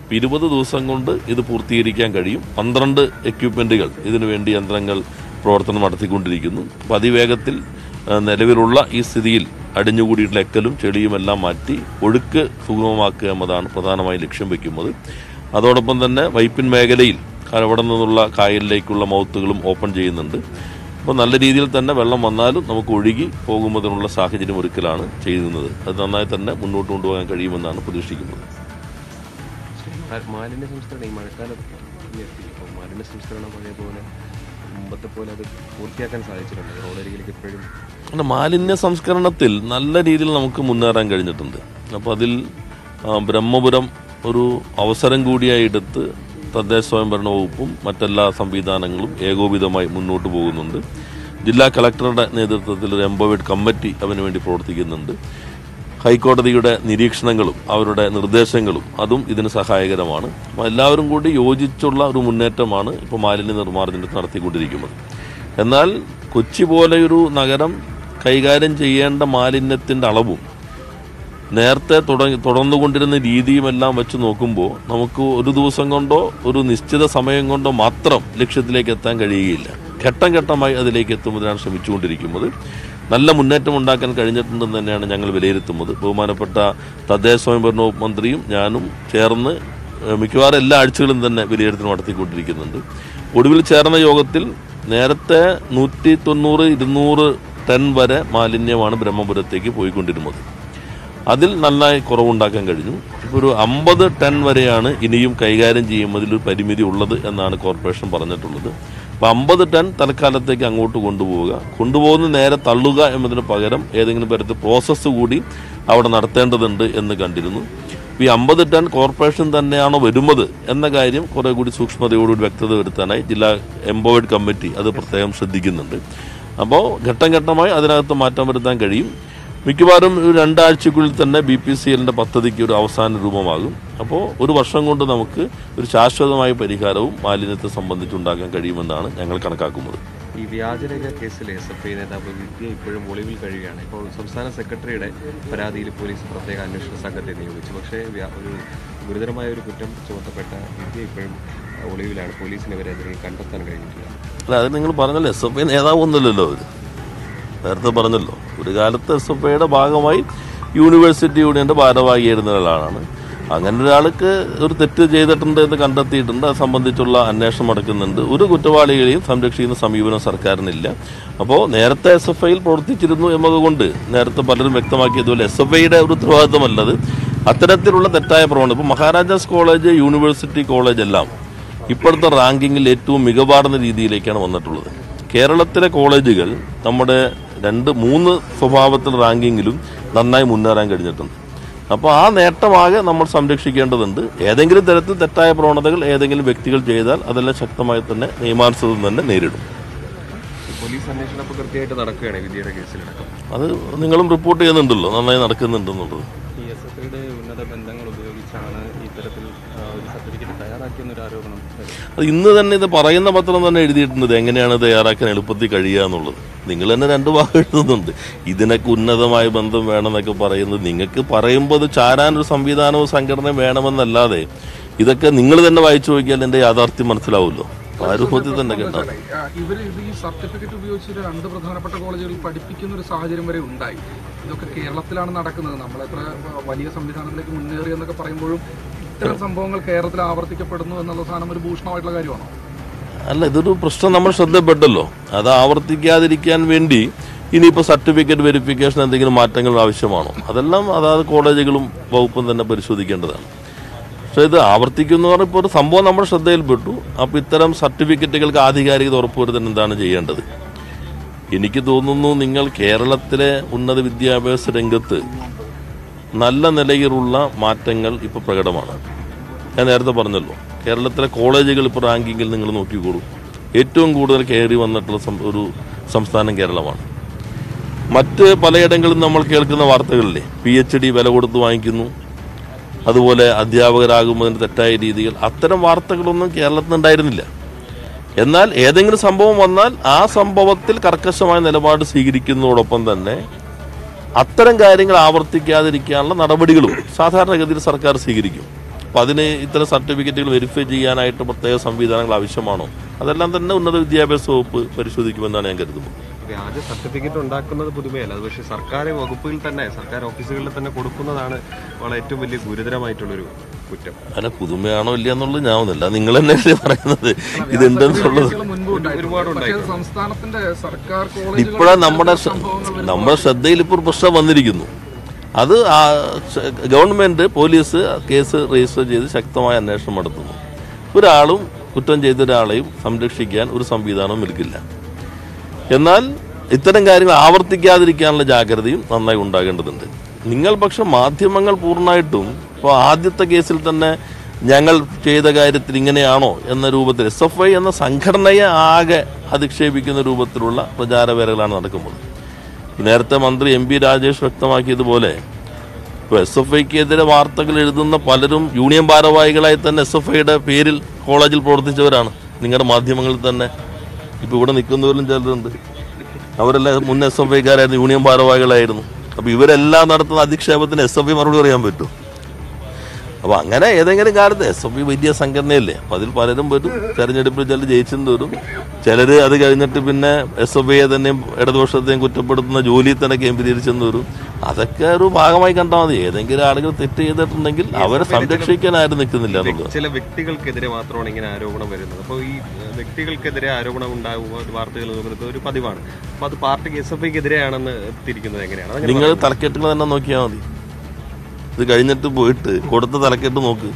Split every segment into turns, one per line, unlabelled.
ഇരുപത് ദിവസം കൊണ്ട് ഇത് പൂർത്തീകരിക്കാൻ കഴിയും പന്ത്രണ്ട് എക്യുപ്മെന്റുകൾ ഇതിനു വേണ്ടി യന്ത്രങ്ങൾ പ്രവർത്തനം നടത്തിക്കൊണ്ടിരിക്കുന്നു അപ്പം അതിവേഗത്തിൽ ആ, നിലവിലുള്ള ഈ സ്ഥിതിയിൽ അടിഞ്ഞുകൂടിയിട്ടുള്ള എക്കലും ചെളിയും എല്ലാം മാറ്റി ഒഴുക്ക് സുഗമമാക്കുക എന്നതാണ് പ്രധാനമായി ലക്ഷ്യം വയ്ക്കുന്നത് അതോടൊപ്പം തന്നെ വൈപ്പിൻ മേഖലയിൽ അവിടെ നിന്നുള്ള കായലിലേക്കുള്ള മൗത്തുകളും ഓപ്പൺ ചെയ്യുന്നുണ്ട് അപ്പോൾ നല്ല രീതിയിൽ തന്നെ വെള്ളം വന്നാലും നമുക്ക് ഒഴുകി പോകുന്നതിനുള്ള സാഹചര്യം ഒരുക്കലാണ് ചെയ്യുന്നത് അത് നന്നായി തന്നെ മുന്നോട്ട് കൊണ്ടുപോകാൻ കഴിയുമെന്നാണ് പ്രതീക്ഷിക്കുന്നത്
ആ മാലിന്യ സംസ്കരണം ഈ മഴക്കാലം ഉയർത്തി ഇപ്പോൾ മാലിന്യ സംസ്കരണം പഴയ പോലെ മുമ്പത്തെ പോലെ അത് പൂർത്തിയാക്കാൻ സാധിച്ചിട്ടുണ്ട് റോഡരികിലേക്ക് ഇപ്പോഴും
പിന്നെ മാലിന്യ സംസ്കരണത്തിൽ നല്ല രീതിയിൽ നമുക്ക് മുന്നേറാൻ കഴിഞ്ഞിട്ടുണ്ട് അപ്പോൾ അതിൽ ആ, ബ്രഹ്മപുരം ഒരു അവസരം കൂടിയായി എടുത്ത് തദ്ദേശ സ്വയംഭരണ വകുപ്പും മറ്റെല്ലാ സംവിധാനങ്ങളും ഏകോപിതമായി മുന്നോട്ട് പോകുന്നുണ്ട് ജില്ലാ കളക്ടറുടെ നേതൃത്വത്തിൽ ഒരു എംപവേഡ് കമ്മിറ്റി അതിനു വേണ്ടി പ്രവർത്തിക്കുന്നുണ്ട് ഹൈക്കോടതിയുടെ നിരീക്ഷണങ്ങളും അവരുടെ നിർദ്ദേശങ്ങളും അതും ഇതിന് സഹായകരമാണ് അപ്പോൾ എല്ലാവരും കൂടി യോജിച്ചുള്ള ഒരു മുന്നേറ്റമാണ് ഇപ്പോൾ മാലിന്യ നിർമ്മാർജ്ജനത്തിൽ നടത്തിക്കൊണ്ടിരിക്കുന്നത് എന്നാൽ കൊച്ചി പോലെയൊരു നഗരം കൈകാര്യം ചെയ്യേണ്ട മാലിന്യത്തിൻ്റെ അളവും നേരത്തെ തുടങ്ങി തുടർന്നുകൊണ്ടിരുന്ന രീതിയുമെല്ലാം വെച്ച് നോക്കുമ്പോൾ നമുക്ക് ഒരു ദിവസം കൊണ്ടോ ഒരു നിശ്ചിത സമയം കൊണ്ടോ മാത്രം ലക്ഷ്യത്തിലേക്ക് എത്താൻ കഴിയുകയില്ല ഘട്ടം ഘട്ടമായി അതിലേക്ക് എത്തുന്നതിനാണ് ശ്രമിച്ചുകൊണ്ടിരിക്കുന്നത് നല്ല മുന്നേറ്റം ഉണ്ടാക്കാൻ കഴിഞ്ഞിട്ടുണ്ടെന്ന് തന്നെയാണ് ഞങ്ങൾ വിലയിരുത്തുന്നത് ബഹുമാനപ്പെട്ട തദ്ദേശ സ്വയംഭരണ വകുപ്പ് മന്ത്രിയും ഞാനും ചേർന്ന് ഏഹ്, മിക്കവാറും എല്ലാ ആഴ്ചകളും തന്നെ വിലയിരുത്തൽ നടത്തിക്കൊണ്ടിരിക്കുന്നുണ്ട് ഒടുവിൽ ചേർന്ന യോഗത്തിൽ നേരത്തെ നൂറ്റി തൊണ്ണൂറ് ഇരുന്നൂറ് ടൺ വരെ മാലിന്യമാണ് ബ്രഹ്മപുരത്തേക്ക് പോയിക്കൊണ്ടിരുന്നത് അതിൽ നന്നായി കുറവുണ്ടാക്കാൻ കഴിഞ്ഞു ഇപ്പോൾ ഒരു അമ്പത് ടൺ വരെയാണ് ഇനിയും കൈകാര്യം ചെയ്യുന്നതിൽ ഒരു പരിമിതി ഉള്ളത് എന്നാണ് കോർപ്പറേഷൻ പറഞ്ഞിട്ടുള്ളത് അപ്പോൾ അമ്പത് ടൺ തൽക്കാലത്തേക്ക് അങ്ങോട്ട് കൊണ്ടുപോവുക കൊണ്ടുപോകുന്ന നേരെ തള്ളുക എന്നതിന് പകരം ഏതെങ്കിലും തരത്തിൽ പ്രോസസ്സ് കൂടി അവിടെ നടത്തേണ്ടതുണ്ട് എന്ന് കണ്ടിരുന്നു ഈ അമ്പത് ടൺ കോർപ്പറേഷൻ തന്നെയാണോ വരുന്നത് എന്ന കാര്യം കുറെ കൂടി സൂക്ഷ്മതയോടുകൂടി വ്യക്തത വരുത്താനായി ജില്ലാ എംപവേർഡ് കമ്മിറ്റി അത് പ്രത്യേകം ശ്രദ്ധിക്കുന്നുണ്ട് അപ്പോൾ ഘട്ടം ഘട്ടമായി അതിനകത്ത് മാറ്റം വരുത്താൻ കഴിയും മിക്കവാറും ഒരു രണ്ടാഴ്ചക്കുള്ളിൽ തന്നെ ബി പി സി എല്ലിൻ്റെ പദ്ധതിക്ക് ഒരു അവസാന രൂപമാകും അപ്പോൾ ഒരു വർഷം കൊണ്ട് നമുക്ക് ഒരു ശാശ്വതമായ പരിഹാരവും മാലിന്യത്തെ സംബന്ധിച്ചുണ്ടാക്കാൻ കഴിയുമെന്നാണ് ഞങ്ങൾ കണക്കാക്കുന്നത്
ഈ വ്യാജരേഖ കേസിൽ എസ് എഫ് ഐ നേതാവ് വിദ്യ ഇപ്പോഴും ഒളിവിൽ കഴിയുകയാണ് ഇപ്പോൾ സംസ്ഥാന സെക്രട്ടറിയുടെ പരാതിയിൽ പോലീസ് പ്രത്യേക അന്വേഷണ സംഘത്തെ നിയോഗിച്ചു പക്ഷേ വ്യാ- ഒരു ഗുരുതരമായ ഒരു കുറ്റം ചുമത്തപ്പെട്ട വിദ്യ ഇപ്പോഴും ഒളിവിലാണ് പോലീസിനെ വരെ അതിനെ കണ്ടെത്താൻ കഴിഞ്ഞിട്ടില്ല
അല്ല അത് നിങ്ങൾ പറഞ്ഞല്ലോ എസ് എഫ് ഐ നേതാവൊന്നുമില്ലല്ലോ അവർ നേരത്തെ പറഞ്ഞല്ലോ ഒരു കാലത്ത് എസ് എഫ് ഐയുടെ ഭാഗമായി യൂണിവേഴ്സിറ്റി യൂണിയന്റെ ഭാരവാഹിയായിരുന്ന ഒരാളാണ് അങ്ങനെ ഒരാൾക്ക് ഒരു തെറ്റ് ചെയ്തിട്ടുണ്ട് എന്ന് കണ്ടെത്തിയിട്ടുണ്ട് അത് സംബന്ധിച്ചുള്ള അന്വേഷണം നടക്കുന്നുണ്ട് ഒരു കുറ്റവാളികളെയും സംരക്ഷിക്കുന്ന സമീപനം സർക്കാരിനില്ല അപ്പോൾ നേരത്തെ എസ് എഫ് ഐയിൽ പ്രവർത്തിച്ചിരുന്നു എന്നതുകൊണ്ട് നേരത്തെ പലരും വ്യക്തമാക്കിയതുപോലെ എസ് എഫ് ഐയുടെ ഒരു ഉത്തരവാദിത്തമല്ലത് അത്തരത്തിലുള്ള തെറ്റായ പ്രവണത ഇപ്പോൾ മഹാരാജാസ് കോളേജ് യൂണിവേഴ്സിറ്റി കോളേജ് എല്ലാം ഇപ്പോഴത്തെ റാങ്കിങ്ങിൽ ഏറ്റവും മികവാർന്ന രീതിയിലേക്കാണ് വന്നിട്ടുള്ളത് കേരളത്തിലെ കോളേജുകൾ നമ്മുടെ രണ്ട് മൂന്ന് സ്വഭാവത്തിൽ റാങ്കിങ്ങിലും നന്നായി മുന്നേറാൻ കഴിഞ്ഞിട്ടുണ്ട് അപ്പോൾ ആ നേട്ടമാകെ നമ്മൾ സംരക്ഷിക്കേണ്ടതുണ്ട് ഏതെങ്കിലും തരത്തിൽ തെറ്റായ പ്രവണതകൾ ഏതെങ്കിലും വ്യക്തികൾ ചെയ്താൽ അതെല്ലാം ശക്തമായി തന്നെ നിയമാനുസൃതം തന്നെ നേരിടും
പോലീസ് അന്വേഷണം ഇപ്പോൾ കൃത്യമായിട്ട് നടക്കുകയാണ് വിദ്യയുടെ കേസിലടക്കം
അത് നിങ്ങളും റിപ്പോർട്ട് ചെയ്യുന്നുണ്ടല്ലോ നന്നായി നടക്കുന്നുണ്ടെന്നുള്ളത്
ഈ എസ് എഫ് ഐയുടെ ഉന്നത ബന്ധങ്ങൾ ഉപയോഗിച്ചാണ് ഇത്തരത്തിൽ ആ, ഒരു സർട്ടിഫിക്കറ്റ് തയ്യാറാക്കിയെന്നൊരു ആരോപണം വരുന്നത്.
അത് ഇന്ന് തന്നെ ഇത് പറയുന്ന പത്രം തന്നെ എഴുതിയിട്ടുണ്ട് എങ്ങനെയാണ് തയ്യാറാക്കാൻ എളുപ്പത്തിൽ കഴിയുക എന്നുള്ളത് നിങ്ങൾ തന്നെ രണ്ട് വാക്ക് എഴുതുന്നുണ്ട് ഇതിനൊക്കെ ഉന്നതമായ ബന്ധം വേണമെന്നൊക്കെ പറയുന്നത് നിങ്ങൾക്ക് പറയുമ്പോൾ അത് ചാരാനൊരു സംവിധാനവും സംഘടനയും വേണമെന്നല്ലാതെ ഇതൊക്കെ നിങ്ങൾ തന്നെ വായിച്ചു നോക്കിയാൽ എൻ്റെ യാഥാർത്ഥ്യം മനസ്സിലാവുമല്ലോ ആരൂപത്തിൽ തന്നെ കേട്ടോ
ഇവർ ഇത് ഈ സർട്ടിഫിക്കറ്റ് ഉപയോഗിച്ച് രണ്ട് പ്രധാനപ്പെട്ട കോളേജുകളിൽ പഠിപ്പിക്കുന്ന ഒരു സാഹചര്യം വരെ ഉണ്ടായി ഇതൊക്കെ കേരളത്തിലാണ് നടക്കുന്നത് നമ്മളെത്ര വലിയ സംവിധാനത്തിലേക്ക് മുന്നേറി എന്നൊക്കെ പറയുമ്പോഴും ഇത്തരം സംഭവങ്ങൾ കേരളത്തിൽ ആവർത്തിക്കപ്പെടുന്നു എന്നുള്ള സാധനം ഒരു ഭൂഷണമായിട്ടുള്ള കാര്യമാണോ
അല്ല ഇതൊരു പ്രശ്നം നമ്മൾ ശ്രദ്ധപ്പെട്ടല്ലോ അത് ആവർത്തിക്കാതിരിക്കാൻ വേണ്ടി ഇനിയിപ്പോൾ സർട്ടിഫിക്കറ്റ് വെരിഫിക്കേഷൻ എന്തെങ്കിലും മാറ്റങ്ങൾ ആവശ്യമാണോ അതെല്ലാം അതാത് കോളേജുകളും വകുപ്പും തന്നെ പരിശോധിക്കേണ്ടതാണ് പക്ഷേ ഇത് ആവർത്തിക്കുന്നു എന്ന് പറഞ്ഞാൽ ഇപ്പോൾ ഒരു സംഭവം നമ്മുടെ ശ്രദ്ധയിൽപ്പെട്ടു അപ്പോൾ ഇത്തരം സർട്ടിഫിക്കറ്റുകൾക്ക് ആധികാരികത ഉറപ്പുവരുത്താൻ എന്താണ് ചെയ്യേണ്ടത് എനിക്ക് തോന്നുന്നു നിങ്ങൾ കേരളത്തിലെ ഉന്നത വിദ്യാഭ്യാസ രംഗത്ത് നല്ല നിലയിലുള്ള മാറ്റങ്ങൾ ഇപ്പോൾ പ്രകടമാണ് ഞാൻ നേരത്തെ പറഞ്ഞല്ലോ കേരളത്തിലെ കോളേജുകൾ ഇപ്പോൾ റാങ്കിങ്ങിൽ നിങ്ങൾ നോക്കിക്കോളൂ ഏറ്റവും കൂടുതൽ കയറി വന്നിട്ടുള്ള സം- ഒരു സംസ്ഥാനം കേരളമാണ് മറ്റ് പലയിടങ്ങളിലും നമ്മൾ കേൾക്കുന്ന വാർത്തകളിലെ പി എച്ച് ഡി വില കൊടുത്ത് വാങ്ങിക്കുന്നു അതുപോലെ അധ്യാപകരാകുന്നതിന് തെറ്റായ രീതികൾ അത്തരം വാർത്തകളൊന്നും കേരളത്തിൽ ഉണ്ടായിരുന്നില്ല എന്നാൽ ഏതെങ്കിലും സംഭവം വന്നാൽ ആ സംഭവത്തിൽ കർക്കശമായ നിലപാട് സ്വീകരിക്കുന്നതോടൊപ്പം തന്നെ അത്തരം കാര്യങ്ങൾ ആവർത്തിക്കാതിരിക്കാനുള്ള നടപടികളും സാധാരണഗതിയിൽ സർക്കാർ സ്വീകരിക്കും അപ്പം അതിന് ഇത്തരം സർട്ടിഫിക്കറ്റുകൾ വെരിഫൈ ചെയ്യാനായിട്ട് പ്രത്യേക സംവിധാനങ്ങൾ ആവശ്യമാണോ അതെല്ലാം തന്നെ ഉന്നത വിദ്യാഭ്യാസ വകുപ്പ് പരിശോധിക്കുമെന്നാണ് ഞാൻ കരുതുന്നത്
വ്യാജ സർട്ടിഫിക്കറ്റ് ഉണ്ടാക്കുന്നത് പുതുമയല്ല അത് പക്ഷേ സർക്കാർ വകുപ്പിൽ തന്നെ സർക്കാർ ഓഫീസുകളിൽ തന്നെ കൊടുക്കുന്നതാണ് വളരെ ഏറ്റവും വലിയ ഗുരുതരമായിട്ടുള്ളൊരു കുറ്റം
അല്ല പുതുമയാണോ ഇല്ല എന്നുള്ളത് ഞാൻ ഒന്നല്ല നിങ്ങൾ തന്നെയല്ലേ പറയുന്നത് ഇതുണ്ടെന്നുള്ളത്
കേസുകൾ മുൻപ് ഉണ്ടായിട്ടുണ്ട്. പക്ഷേ അത് സംസ്ഥാനത്തിന്റെ സർക്കാർ കോളേജുകൾ
ഇപ്പോഴാണ് നമ്മുടെ ശ്ര- നമ്മുടെ ശ്രദ്ധയിൽ ഇപ്പോൾ ഒരു പ്രശ്നം വന്നിരിക്കുന്നു അത് ആ ശ- ഗവൺമെന്റ് പോലീസ് കേസ് രജിസ്റ്റർ ചെയ്ത് ശക്തമായ അന്വേഷണം നടത്തുന്നു ഒരാളും കുറ്റം ചെയ്ത ഒരാളെയും സംരക്ഷിക്കാൻ ഒരു സംവിധാനവും നിൽക്കില്ല എന്നാൽ ഇത്തരം കാര്യങ്ങൾ ആവർത്തിക്കാതിരിക്കാനുള്ള ജാഗ്രതയും നന്നായി ഉണ്ടാകേണ്ടതുണ്ട് നിങ്ങൾ പക്ഷെ മാധ്യമങ്ങൾ പൂർണ്ണമായിട്ടും ഇപ്പോൾ ആദ്യത്തെ കേസിൽ തന്നെ ഞങ്ങൾ ചെയ്ത കാര്യത്തിൽ ഇങ്ങനെയാണോ എന്ന രൂപത്തിൽ എസ് എഫ് ഐ എന്ന സംഘടനയെ ആകെ അധിക്ഷേപിക്കുന്ന രൂപത്തിലുള്ള പ്രചാരവേലകളാണ് നടക്കുന്നത് നേരത്തെ മന്ത്രി എം പി രാജേഷ് വ്യക്തമാക്കിയതുപോലെ ഇപ്പോൾ എസ് എഫ് ഐക്കെതിരെ വാർത്തകൾ എഴുതുന്ന പലരും യൂണിയൻ ഭാരവാഹികളായി തന്നെ എസ് എഫ് ഐയുടെ പേരിൽ കോളേജിൽ പ്രവർത്തിച്ചവരാണ് നിങ്ങളുടെ മാധ്യമങ്ങളിൽ തന്നെ ഇപ്പോൾ ഇവിടെ നിൽക്കുന്നവരിലും ചിലരുണ്ട് അവരെല്ലാം മുൻ എസ് എഫ് ഐക്കാരായിരുന്നു യൂണിയൻ ഭാരവാഹികളായിരുന്നു അപ്പോൾ ഇവരെല്ലാം നടത്തുന്ന അധിക്ഷേപത്തിന് എസ് എഫ് ഐ മറുപടി പറയാൻ പറ്റും അപ്പോൾ അങ്ങനെ ഏതെങ്കിലും കാലത്ത് എസ് എഫ് ഐ വലിയ സംഘടനയല്ലേ അപ്പോൾ അതിൽ പലരും വരും തെരഞ്ഞെടുപ്പിൽ ചിലർ ജയിച്ചെന്ന് വരും ചിലർ അത് കഴിഞ്ഞിട്ട് പിന്നെ എസ് എഫ് ഐയെ തന്നെയും ഇടതുപക്ഷത്തെയും കുറ്റപ്പെടുത്തുന്ന ജോലിയിൽ തന്നെ കേന്ദ്രീകരിച്ചെന്ന് വരും അതൊക്കെ ഒരു ഭാഗമായി കണ്ടാൽ മതി ഏതെങ്കിലും ആളുകൾ തെറ്റ് ചെയ്തിട്ടുണ്ടെങ്കിൽ അവരെ സംരക്ഷിക്കാനാരും നിൽക്കുന്നില്ല എന്നുള്ളത്
ചില വ്യക്തികൾക്കെതിരെ മാത്രമാണ് ഇങ്ങനെ ആരോപണം വരുന്നത് അപ്പോൾ ഈ ഏഹ്, വ്യക്തികൾക്കെതിരെ ആരോപണം ഉണ്ടാവുക വാർത്തകൾ നോക്കുന്നത് ഒരു പതിവാണ് അപ്പോൾ അത് പാർട്ടിക്ക് എസ് എഫ് ഐക്കെതിരെയാണെന്ന് തിരിക്കുന്നത് എങ്ങനെയാണ് അതങ്ങനെ
നിങ്ങൾ തലക്കെട്ടുകൾ തന്നെ നോക്കിയാൽ മതി ഇത് കഴിഞ്ഞിട്ട് പോയിട്ട് കൊടുത്ത തലക്കെട്ട് നോക്ക്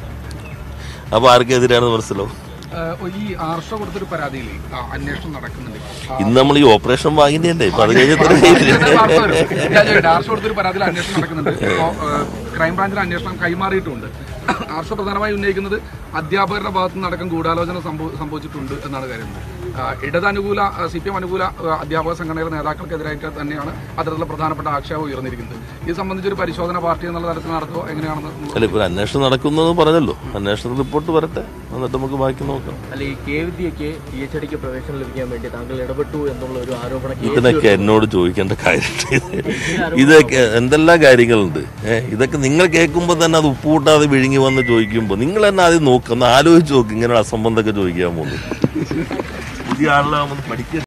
അപ്പോൾ ആർക്കെതിരെയാണെന്ന് മനസ്സിലാവും
ഏഹ് ഈ ആർഷ കൊടുത്തൊരു പരാതിയിൽ അന്വേഷണം നടക്കുന്നുണ്ട് ആ,
ഇന്ന് നമ്മൾ ഈ ഓപ്പറേഷൻ വാങ്ങിൻ്റെ ഇപ്പൊ അത് കഴിഞ്ഞിട്ട്
ഇതിന്റെ വാർത്ത വരും. ഞാൻ ചോദിക്കട്ടെ, ആർഷ കൊടുത്തൊരു പരാതിയിൽ അന്വേഷണം നടക്കുന്നുണ്ട് ഇപ്പോ, ഏഹ്, ക്രൈംബ്രാഞ്ചിൽ അന്വേഷണം കൈമാറിയിട്ടുണ്ട് ആർഷ പ്രധാനമായി ഉന്നയിക്കുന്നത് അധ്യാപകരുടെ ഭാഗത്തു നിന്നടക്കം ഗൂഢാലോചന സംഭവ- സംഭവിച്ചിട്ടുണ്ട് എന്നാണ് കരുതുന്നത് ആ, ഇടത് അനുകൂല സി പി എം അനുകൂല ആ, അധ്യാപക സംഘടനയുടെ നേതാക്കൾക്കെതിരായിട്ട് തന്നെയാണ് അത്തരത്തിലുള്ള പ്രധാനപ്പെട്ട ആക്ഷേപം ഉയർന്നിരിക്കുന്നത് ഇത് സംബന്ധിച്ചൊരു പരിശോധന പാർട്ടി എന്നുള്ള തരത്തിൽ നടത്തുമോ എങ്ങനെയാണെന്ന് നമ്മൾ-
അല്ല ഇപ്പോൾ അന്വേഷണം നടക്കുന്നു പറഞ്ഞല്ലോ അന്വേഷണ റിപ്പോർട്ട് വരട്ടെ എന്നിട്ട് നമുക്ക് ബാക്കി നോക്കാം
അല്ല ഈ കെ വിദ്യയ്ക്ക് പി എച്ച് ഡിക്ക് പ്രവേശനം ലഭിക്കാൻ വേണ്ടി താങ്കൾ ഇടപെട്ടു എന്നുള്ള ഒരു ആരോപണം കേസ്
ഇതിനൊക്കെ എന്നോട് ചോദിക്കേണ്ട കാര്യമുണ്ട് ഇതൊക്കെ എന്തെല്ലാം കാര്യങ്ങളുണ്ട് ഏഹ് ഇതൊക്കെ നിങ്ങൾ കേൾക്കുമ്പോൾ തന്നെ അത് ഉപ്പ് കൂട്ടാതെ വിഴുങ്ങി വന്ന് ചോദിക്കുമ്പോൾ നിങ്ങൾ തന്നെ ആദ്യം നോക്കുക ഒന്ന് ആലോചിച്ച് നോക്ക് ഇങ്ങനെ അസംബന്ധമൊക്കെ ചോദിക്കാൻ പോകുന്നു പുതിയ ആളിലാവുമ്പോൾ പഠിക്കുക